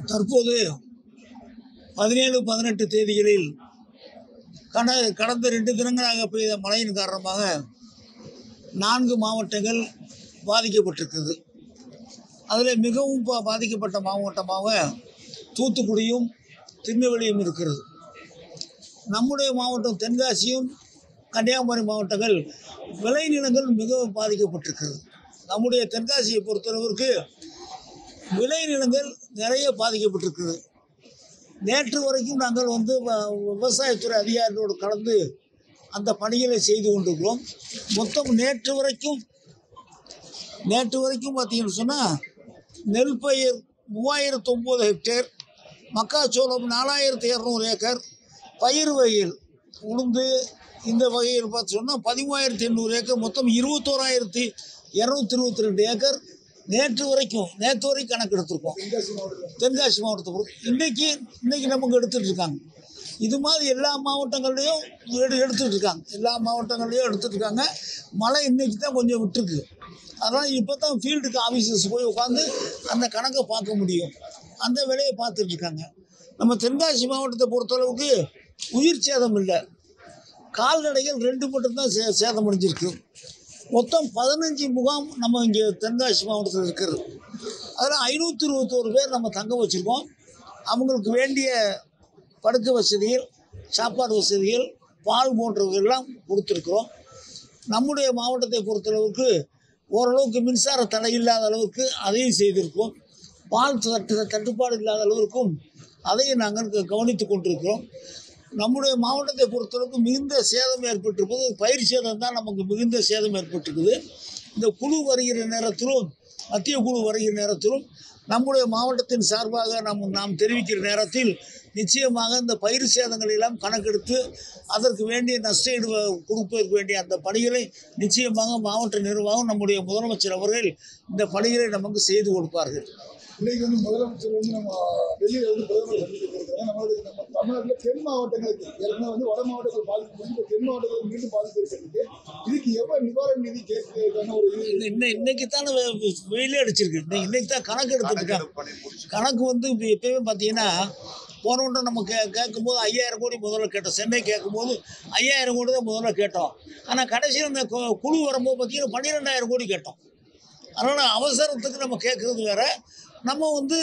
தற்போது பதினேழு பதினெட்டு தேதிகளில் கட கடந்த ரெண்டு தினங்களாக பெய்த மழையின் காரணமாக நான்கு மாவட்டங்கள் பாதிக்கப்பட்டிருக்கிறது அதில் மிகவும் பா- பாதிக்கப்பட்ட மாவட்டமாக தூத்துக்குடியும் திருநெல்வேலியும் இருக்கிறது நம்முடைய மாவட்டம் தென்காசியும் கன்னியாகுமரி மாவட்டங்கள் விளைநிலங்கள் மிகவும் பாதிக்கப்பட்டிருக்கிறது நம்முடைய தென்காசியை பொறுத்தளவிற்கு விளைநிலங்கள் நிறைய பாதிக்கப்பட்டிருக்குது நேற்று வரைக்கும் நாங்கள் வந்து வ- விவசாயத்துறை அதிகாரிகளோடு கலந்து அந்த பணிகளை செய்து கொண்டிருக்கிறோம் மொத்தம் நேற்று வரைக்கும் நேற்று வரைக்கும் பார்த்தீங்கன்னு சொன்னால் நெல் பயிர் மூவாயிரத்து ஒம்பது ஹெக்டேர் மக்காச்சோளம் நாலாயிரத்து இரநூறு ஏக்கர் பயிர் வகைகள் உளுந்து இந்த வகையில் பார்த்து சொன்னால் பதிமூவாயிரத்தி எண்ணூறு ஏக்கர் மொத்தம் இருபத்தோராயிரத்தி இரநூத்தி இருபத்தி ரெண்டு ஏக்கர் நேற்று வரைக்கும் நேற்று வரைக்கும் கணக்கு எடுத்திருக்கோம் தென்காசி மாவட்டத்தை பொறுத்து இன்னைக்கு இன்னைக்கு நமக்கு எடுத்துட்டு இருக்காங்க இது மாதிரி எல்லா மாவட்டங்கள்லையும் எடு எடுத்துட்டு இருக்காங்க எல்லா மாவட்டங்கள்லையும் எடுத்துட்டு இருக்காங்க மழை இன்னைக்கு தான் கொஞ்சம் விட்டுருக்கு அதனால் இப்போ தான் ஃபீல்டுக்கு ஆஃபீஸர்ஸ் போய் உட்காந்து அந்த கணக்கை பார்க்க முடியும் அந்த வேலையை பார்த்துட்டு இருக்காங்க நம்ம தென்காசி மாவட்டத்தை பொறுத்தளவுக்கு உயிர் சேதம் இல்லை கால்நடைகள் ரெண்டு மட்டும்தான் சே சேதம் அடைஞ்சிருக்கு மொத்தம் பதினஞ்சு முகாம் நம்ம இங்கே தென்காசி மாவட்டத்தில் இருக்கிறது அதில் ஐநூற்றி இருபத்தோரு பேர் நம்ம தங்க வச்சுருக்கோம் அவங்களுக்கு வேண்டிய படுக்கை வசதிகள் சாப்பாடு வசதிகள் பால் போன்றவைகள்லாம் கொடுத்துருக்குறோம் நம்முடைய மாவட்டத்தை பொறுத்தளவுக்கு ஓரளவுக்கு மின்சார தடை இல்லாத அளவுக்கு அதையும் செய்திருக்கோம் பால் தட்டு தட்டுப்பாடு இல்லாத அளவிற்கும் அதையும் நாங்கள் க- கவனித்துக் கொண்டிருக்கிறோம் நம்முடைய மாவட்டத்தை பொறுத்தளவுக்கு மிகுந்த சேதம் ஏற்பட்டிருப்பது பயிர் சேதம் தான் நமக்கு மிகுந்த சேதம் ஏற்பட்டிருக்குது இந்த குழு வருகிற நேரத்திலும் மத்திய குழு வருகிற நேரத்திலும் நம்முடைய மாவட்டத்தின் சார்பாக நாம் நாம் தெரிவிக்கிற நேரத்தில் நிச்சயமாக இந்த பயிர் சேதங்களை எல்லாம் கணக்கெடுத்து அதற்கு வேண்டிய நஷ்டஈடு வ- கொடுப்பதற்கு வேண்டிய அந்த பணிகளை நிச்சயமாக மாவட்ட நிர்வாகம் நம்முடைய முதலமைச்சர் அவர்கள் இந்த பணிகளை நமக்கு செய்து கொடுப்பார்கள் இன்னைக்கு வந்து முதலமைச்சர் வந்து நம்ம டெல்லியில் வந்து பிரதமர் சந்திக்க போயிருக்காங்க நம்மளுடைய நம்ம தமிழ்நாட்டில் தென் மாவட்டங்களுக்கு ஏற்கனவே வந்து வட மாவட்டங்கள் பாதிப்பு வந்து இப்போ தென் மாவட்டங்கள் மீண்டும் பாதிப்பு இருக்கிறதுக்கு இதுக்கு எவ்வளவு நிவாரண நிதி கேட்கறதுக்கான ஒரு இது இன்ன- இன்ன இன்னைக்கு தானே வெ- வெயிலே அடிச்சிருக்கு இன்னைக்கு இன்னைக்கு தான் கணக்கு எடுத்துருக்காங்க கணக்கு வந்து இப்போ எப்பயுமே பார்த்தீங்கன்னா போன ஒன்று நம்ம கே கேட்கும்போது ஐயாயிரம் கோடி முதல்ல கேட்டோம் சென்னை கேட்கும்போது ஐயாயிரம் கோடி தான் முதல்ல கேட்டோம் ஆனால் கடைசியில் அந்த கு- குழு வரும்போது பார்த்தீங்கன்னா பன்னிரெண்டாயிரம் கோடி கேட்டோம் அதனால் அவசரத்துக்கு நம்ம கேட்குறது வேற நம்ம வந்து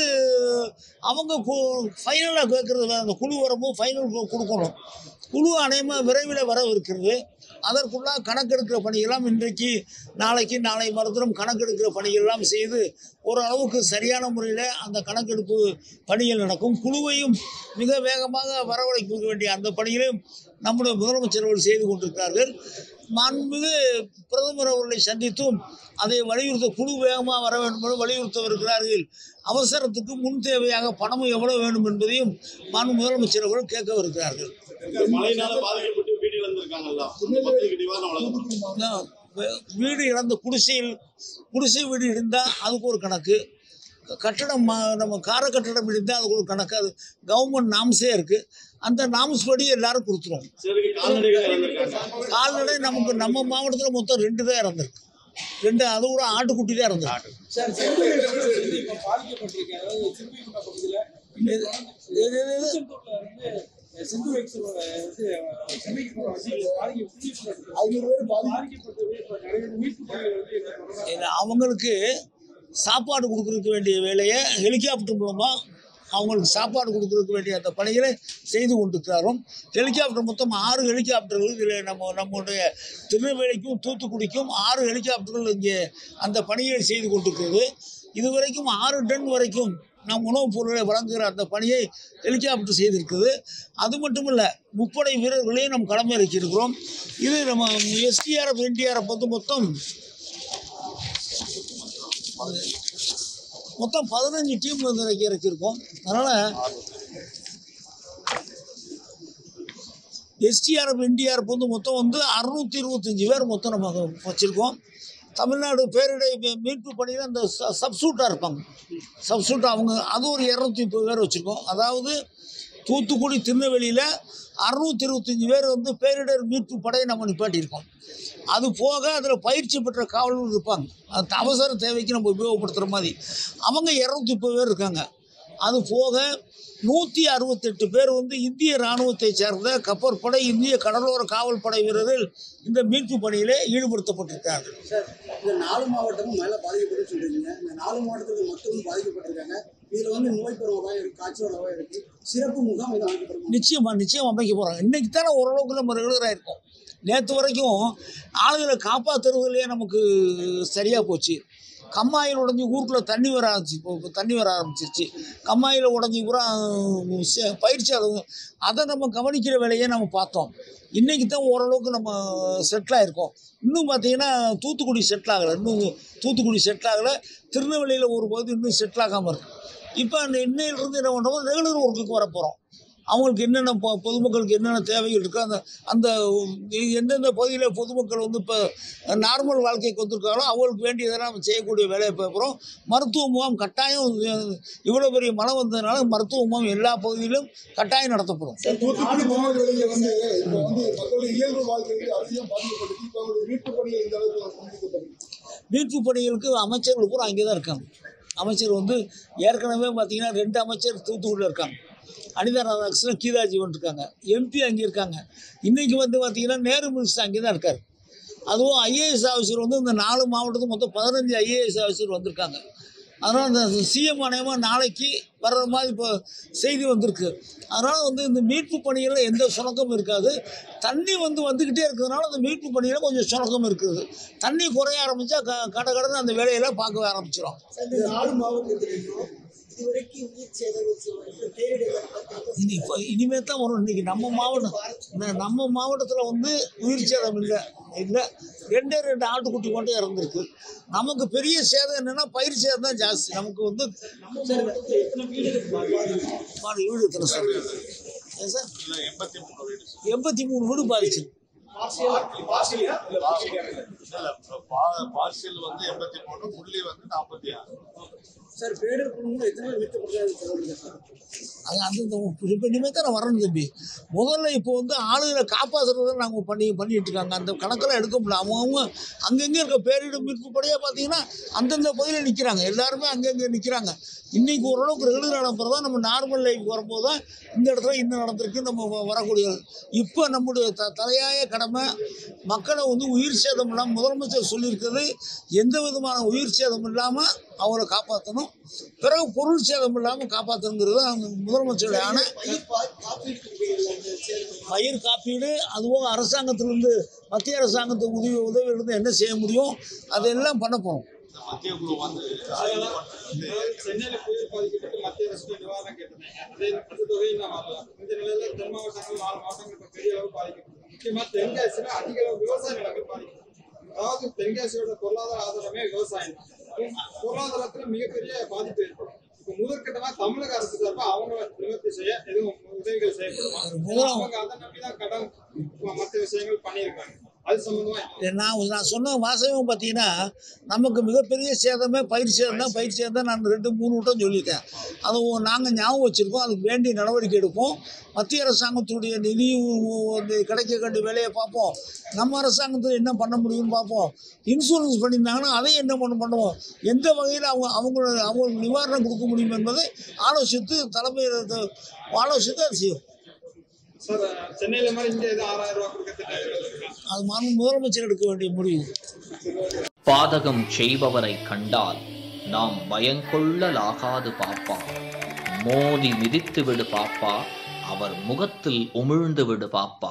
அவங்க ஃபைனலாக கேட்குறது வேற அந்த குழு வரும்போது ஃபைனல் கொடுக்கணும் குழு அநேகமாக விரைவில் வர இருக்கிறது அதற்குள்ளாக கணக்கெடுக்கிற பணியெல்லாம் இன்றைக்கு நாளைக்கு நாளை மறுதினம் கணக்கெடுக்கிற பணியெல்லாம் செய்து ஓரளவுக்கு சரியான முறையில் அந்த கணக்கெடுப்பு பணிகள் நடக்கும் குழுவையும் மிக வேகமாக வரவழைக்க வேண்டிய அந்த பணிகளையும் நம்முடைய முதலமைச்சர் அவர்கள் செய்து கொண்டிருக்கிறார்கள் மாண்புமிகு பிரதமர் அவர்களை சந்தித்தும் அதை வலியுறுத்த குழு வேகமாக வர வேண்டும் என வலியுறுத்தவிருக்கிறார்கள் அவசரத்துக்கு முன் தேவையாக பணம் எவ்வளவு வேண்டும் என்பதையும் மாண்பு முதலமைச்சர் அவர்கள் கேட்கவிருக்கிறார்கள் மழையினால பாதிக்கப்பட்டு வீடு இழந்திருக்காங்கல்ல அந்த மக்களுக்கு நிவாரணம் வழங்கப்படும் நான் வீ- வீடு இழந்த குடிசையில் குடிசை வீடு இருந்தால் அதுக்கு ஒரு கணக்கு கட்டடம் ம- நம்ம கார கட்டடம் இருந்தால் அதுக்கு ஒரு கணக்கு அது கவர்மெண்ட் நாம்ஸே இருக்குது அந்த நாம்ஸ் படி எல்லாரும் கொடுத்துருவோம் சிலருக்கு கால்நடைகள் இழந்திருக்காங்க கால்நடை நமக்கு நம்ம மாவட்டத்தில் மொத்தம் ரெண்டு தான் இறந்துருக்கு ரெண்டு அது கூட ஆட்டுக்குட்டி தான் இறந்துருக்கு சார் சென்னை எக்ஸ்பிரஸ் வந்து இப்போ பாதிக்கப்பட்டிருக்கு அதாவது சிறுமிகுண்டா பகுதியில் இது- இது- இது- இது- திருச்செந்தூர்ல வந்து சிந்து எக்ஸ்பிரஸ் வந்து சென்னைக்கு போகிற வந்து பாதிக்கப்பட்டு ஐநூறு பேர் பாதி பாதிக்கப்பட்டது இப்போ நிறைய பேர் மீட்பு பணிகள் வந்து எங்க தொடர்றாங்க இது அவங்களுக்கு சாப்பாடு கொடுக்கறதுக்கு வேண்டிய வேலையை ஹெலிகாப்டர் மூலமாக அவங்களுக்கு சாப்பாடு கொடுக்கறதுக்கு வேண்டிய அந்த பணிகளை செய்து கொண்டிருக்கிறாரும் ஹெலிகாப்டர் மொத்தம் ஆறு ஹெலிகாப்டர்கள் இதில் நம்ம நம்முடைய திருநெல்வேலிக்கும் தூத்துக்குடிக்கும் ஆறு ஹெலிகாப்டர்கள் இங்கே அந்த பணியை செய்து கொண்டிருக்கிறது இதுவரைக்கும் ஆறு டன் வரைக்கும் நம் உணவுப் பொருளை வழங்குகிற அந்த பணியை ஹெலிகாப்டர் செய்திருக்குது அது மட்டும் இல்லை முப்படை வீரர்களையும் நம்ம கடமை இருக்கிறோம் இது நம்ம எஸ்டிஆர்எஃப் என்டிஆர்எஃப் வந்து மொத்தம் மொத்தம் பதினஞ்சு டீம் வந்து இறக்கி இறக்கியிருக்கோம் அதனால் எஸ்டிஆர்எஃப் என்டிஆர்எஃப் வந்து மொத்தம் வந்து அறுநூற்றி இருபத்தஞ்சி பேர் மொத்தம் நம்ம வச்சுருக்கோம் தமிழ்நாடு பேரிடை மீ- மீட்பு பணியில் அந்த சப்சூட்டாக இருப்பாங்க சப்சூட் அவங்க அது ஒரு இரநூத்தி முப்பது பேர் வச்சுருக்கோம் அதாவது தூத்துக்குடி திருநெல்வேலியில் அறுநூத்தி இருபத்தஞ்சி பேர் வந்து பேரிடர் மீட்பு படையை நம்ம நிப்பாட்டியிருக்கோம் அது போக அதில் பயிற்சி பெற்ற காவலர்கள் இருப்பாங்க அது அவசர தேவைக்கு நம்ம உபயோகப்படுத்துகிற மாதிரி அவங்க இரநூத்தி முப்பது பேர் இருக்காங்க அது போக நூற்றி அறுபத்தெட்டு பேர் வந்து இந்திய இராணுவத்தை சேர்ந்த கப்பற்படை இந்திய கடலோர காவல் படை வீரர்கள் இந்த மீட்பு பணியிலே ஈடுபடுத்தப்பட்டிருக்கார்கள் சார் இந்த நாலு மாவட்டமும் மேலே பாதிக்கப்பட்டு சொல்றீங்க இந்த நாலு மாவட்டத்துக்கு மக்களும் பாதிக்கப்பட்டிருக்காங்க இதுல வந்து நோய் பருவமாக இருக்கு காய்ச்சல் வகை இருக்கு சிறப்பு முகாம் இது அமைக்கப்படும் நிச்சயமா நிச்சயம் அமைக்க போகிறாங்க இன்னைக்கு தானே ஓரளவுக்கு நம்ம ரெகுலராக இருக்கோம் நேற்று வரைக்கும் ஆளுகளை காப்பாற்றுறதுலேயே நமக்கு சரியாக போச்சு கம்மாயில் உடஞ்சி ஊருக்குள்ளே தண்ணி வர ஆரம்பிச்சு இப்போ இப்போ தண்ணி வர ஆரம்பிச்சிருச்சு கம்மாயில் உடஞ்சி பூரா சே- பயிற்சி அளவு அதை நம்ம கவனிக்கிற வேலையை நம்ம பார்த்தோம் இன்றைக்கி தான் ஓரளவுக்கு நம்ம செட்டில் ஆகிருக்கோம் இன்னும் பார்த்தீங்கன்னா தூத்துக்குடி செட்டில் ஆகலை இன்னும் தூத்துக்குடி செட்டில் ஆகலை திருநெல்வேலியில் ஒரு பகுதி இன்னும் செட்டில் ஆகாமல் இருக்குது இப்போ அந்த இன்னையிலிருந்து என்ன பண்ணுறோம் ரெகுலர் ஒர்க்குக்கு வர போகிறோம் அவங்களுக்கு என்னென்ன பொ பொதுமக்களுக்கு என்னென்ன தேவைகள் இருக்கோ அந்த அந்த எந்தெந்த பகுதியில் பொதுமக்கள் வந்து இப்போ நார்மல் வாழ்க்கைக்கு வந்திருக்காங்களோ அவங்களுக்கு வேண்டியதெல்லாம் நம்ம செய்யக்கூடிய வேலையை பார்க்குறோம் மருத்துவ முகாம் கட்டாயம் இவ்வளோ பெரிய மழை வந்ததுனால மருத்துவ முகாம் எல்லா பகுதியிலும் கட்டாயம் நடத்தப்படும் தூத்துக்குடி மாவட்டங்களில் வந்து இப்போ வந்து மக்களுடைய இயல்பு வாழ்க்கைக்கு அதிகம் பாதிக்கப்பட்டு இப்போ அவங்களுடைய மீட்பு பணிகள் இந்த அளவுக்கு முன்னெடுக்கப்பட்டிருக்கு மீட்பு பணிகளுக்கு அமைச்சர்கள் பூரா அங்கே தான் இருக்காங்க அமைச்சர் வந்து ஏற்கனவே பார்த்தீங்கன்னா ரெண்டு அமைச்சர் தூத்துக்குடியில் இருக்காங்க அனிதா ராதாகிருஷ்ணன் கீதா ஜீவன் இருக்காங்க எம்பி அங்கே இருக்காங்க இன்றைக்கி வந்து பார்த்தீங்கன்னா நேரு மினிஸ்டர் அங்கே தான் இருக்கார் அதுவும் ஐஏஎஸ் ஆஃபீஸர் வந்து இந்த நாலு மாவட்டத்துக்கு மொத்தம் பதினஞ்சு ஐஏஎஸ் ஆஃபீஸர் வந்திருக்காங்க அதனால் அந்த சிஎம் ஆணையமாக நாளைக்கு வர்ற மாதிரி இப்போ செய்தி வந்திருக்கு அதனால் வந்து இந்த மீட்பு பணிகளில் எந்த சுணக்கமும் இருக்காது தண்ணி வந்து வந்துக்கிட்டே இருக்கிறதுனால அந்த மீட்பு பணியில் கொஞ்சம் சுணக்கம் இருக்குது தண்ணி குறைய ஆரம்பித்தா க கட கடன்னு அந்த வேலையெல்லாம் பார்க்க ஆரம்பிச்சிடும் இந்த நாலு மாவட்டத்திலையும் இதுவரைக்கும் உயிர் சேதங்கள் செய்யப்பட்ட பேரிடர் இனி இப்போ இனிமேல் தான் வரும் இன்றைக்கி நம்ம மாவட்டம் ந- நம்ம மாவட்டத்தில் வந்து உயிர் சேதம் இல்லை இல்லை ரெண்டே ரெண்டு ஆட்டுக்குட்டி மட்டும் இறந்துருக்கு நமக்கு பெரிய சேதம் என்னென்னா பயிர் சேதம் தான் ஜாஸ்தி நமக்கு வந்து பாரு, வீடு எத்தனை சார் ஏன் சார் எண்பத்தி மூணு வீடு எண்பத்தி மூணு வீடு பாதிச்சு பார்சல் வந்து எண்பத்தி மூணு புள்ளி வந்து நாற்பத்தி ஆறு சார் பேரிடர் குழுமங்கள் எத்தனை பேர் மீட்கப்படுறது சொல்லுங்க சார் அது அந்த இப்போ இனிமேல் தான் நான் வரணும் தம்பி முதல்ல இப்போ வந்து ஆளுகளை காப்பாற்றுறத நாங்கள் பண்ணி பண்ணிட்டு இருக்காங்க அந்த கணக்கெல்லாம் எடுக்க முடியல அவங்கவுங்க அங்கங்கே இருக்க பேரிடர் மீட்பு படையாக பார்த்தீங்கன்னா அந்தந்த பகுதியில் நிற்கிறாங்க எல்லாருமே அங்கங்கே நிற்கிறாங்க இன்றைக்கி ஓரளவுக்கு ரெகுலர் அனுப்புறது தான் நம்ம நார்மல் லைஃப் வரும்போது தான் இந்த இடத்துல இன்னும் நடந்திருக்கு நம்ம வ- வரக்கூடியது இப்போ நம்முடைய த தலையாய கடமை மக்களை வந்து உயிர் சேதம் இல்லாமல் முதலமைச்சர் சொல்லியிருக்கிறது எந்த விதமான உயிர் சேதம் இல்லாமல் அவங்கள காப்பாற்றணும் பிறகு பொருள் சேதம் இல்லாமல் காப்பாற்றணுங்கிறது அவங்க முதலமைச்சருடைய ஆணை பயிர் பா- காப்பீட்டு தொகைகள் அந்த சேதம் பயிர் காப்பீடு அதுவும் அரசாங்கத்திலிருந்து மத்திய அரசாங்கத்துக்கு உதவி உதவி இருந்து என்ன செய்ய முடியும் அதெல்லாம் பண்ண போகிறோம் இந்த மத்திய குழு வந்து ஆய்வு பண்ணது சென்னையில புயல் பாதிக்கப்பட்டு மத்திய அரசு நிவாரணம் கேட்டிருந்தாங்க அதே அந்த தொகை இன்னும் வரல இந்த நிலையில தென் மாவட்டங்கள் நாலு மாவட்டங்கள் இப்ப பெரிய அளவு பாதிக்கப்படும் முக்கியமா தென்காசியில அதிக அளவு விவசாய நிலங்கள் பாதிக்கப்படும் அதாவது தென்காசியோட பொருளாதார ஆதாரமே விவசாயம் தான். பொருளாதாரத்துல மிகப்பெரிய பாதிப்பு ஏற்படும் இப்ப முதற்கட்டமா தமிழக அரசு சார்பா அவங்கள நிவர்த்தி செய்ய எதுவும் உதவிகள் செய்யப்படுமா முதலாம் அவங்க அதை நம்பிதான் கடன் மற்ற விஷயங்கள் பண்ணியிருக்காங்க அது சம்பந்தமா நான் நான் சொன்ன வாசகம் பார்த்தீங்கன்னா நமக்கு மிகப்பெரிய சேதமே பயிர் சேதம் தான் பயிர் சேதம் தான் நான் ரெண்டு மூணு வட்டம் சொல்லிட்டேன் அதை நாங்கள் ஞாபகம் வச்சுருக்கோம் அதுக்கு வேண்டிய நடவடிக்கை எடுப்போம் மத்திய அரசாங்கத்துடைய நிதி வந்து கிடைக்க வேண்டிய வேலையை பார்ப்போம் நம்ம அரசாங்கத்தில் என்ன பண்ண முடியும்னு பார்ப்போம் இன்சூரன்ஸ் பண்ணியிருந்தாங்கன்னா அதையும் என்ன பண்ண பண்ணுவோம் எந்த வகையில் அவங்க அவங்க அவங்களுக்கு நிவாரணம் கொடுக்க முடியும் என்பதை ஆலோசித்து தலைமை ஆலோசித்து அதை செய்யும் சார் சென்னையில மாதிரி இங்க எதுவும் ஆறாயிரம் ரூபாய் கொடுக்க திட்டம் இருக்கா அது மாண்பு முதலமைச்சர் எடுக்க வேண்டிய முடிவு பாதகம் செய்பவரை கண்டால் நாம் பயங்கொள்ளலாகாது பாப்பா மோதி மிதித்து விடு பாப்பா அவர் முகத்தில் உமிழ்ந்து விடு பாப்பா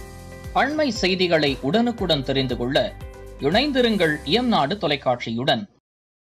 அண்மை செய்திகளை உடனுக்குடன் தெரிந்து கொள்ள இணைந்திருங்கள் இயம்நாடு தொலைக்காட்சியுடன்